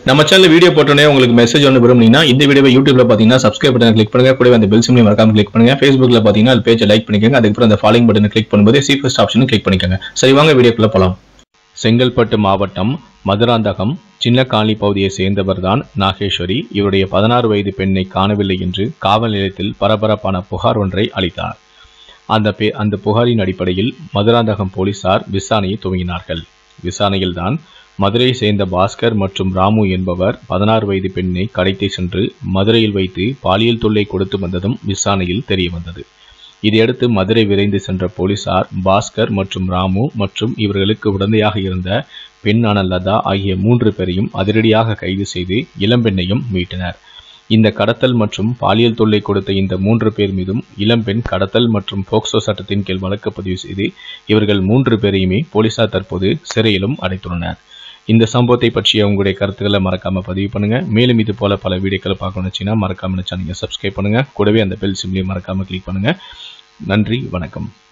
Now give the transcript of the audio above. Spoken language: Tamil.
நம்ம சேனல் வீடியோ போட்டோன்னே உங்களுக்கு மெசேஜ் ஒன்று விரும்புனீங்கன்னா இந்த வீடியோவை யூடியூப்ல பார்த்தீங்கன்னா சப்ஸ்கிரைப் பட்டன் கிளிக் பண்ணுங்க கூடவே அந்த பெல் சிம்லையும் மறக்காம கிளிக் பண்ணுங்க ஃபேஸ்புக்ல பார்த்தீங்கன்னா அது பேஜை லைக் பண்ணிக்கோங்க அதுக்கப்புறம் அந்த ஃபாலோயிங் பட்டனை கிளிக் பண்ணும்போது சி ஃபர்ஸ்ட் ஆப்ஷனும் கிளிக் பண்ணிக்கோங்க சரி வாங்க வீடியோக்குள்ள போலாம் செங்கல்பட்டு மாவட்டம் மதுராந்தகம் சின்ன காலனி பகுதியை சேர்ந்தவர்தான் நாகேஸ்வரி இவருடைய பதினாறு வயது பெண்ணை காணவில்லை என்று காவல் நிலையத்தில் பரபரப்பான புகார் ஒன்றை அளித்தார் அந்த பே அந்த புகாரின் அடிப்படையில் மதுராந்தகம் போலீசார் விசாரணையை துவங்கினார்கள் விசாரணையில்தான் மதுரையை சேர்ந்த பாஸ்கர் மற்றும் ராமு என்பவர் பதினாறு வயது பெண்ணை கடத்தி சென்று மதுரையில் வைத்து பாலியல் தொல்லை கொடுத்து வந்ததும் விசாரணையில் தெரிய வந்தது இதையடுத்து மதுரை விரைந்து சென்ற போலீசார் பாஸ்கர் மற்றும் ராமு மற்றும் இவர்களுக்கு உடந்தையாக இருந்த பெண்ணான லதா ஆகிய மூன்று பேரையும் அதிரடியாக கைது செய்து இளம்பெண்ணையும் மீட்டனர் இந்த கடத்தல் மற்றும் பாலியல் தொல்லை கொடுத்த இந்த மூன்று பேர் மீதும் இளம்பெண் கடத்தல் மற்றும் போக்சோ சட்டத்தின் கீழ் வழக்கு பதிவு செய்து இவர்கள் மூன்று பேரையுமே போலீசார் தற்போது சிறையிலும் அடைத்துள்ளனர் இந்த சம்பவத்தை பற்றிய உங்களுடைய கருத்துக்களை மறக்காம பதிவு பண்ணுங்க மேலும் இது போல பல வீடியோக்களை பார்க்கணும்னு வச்சுன்னா மறக்காம சேனலை சப்ஸ்கிரைப் பண்ணுங்க கூடவே அந்த பெல் சிம்லையும் மறக்காம கிளிக் பண்ணுங்க நன்றி வணக்கம்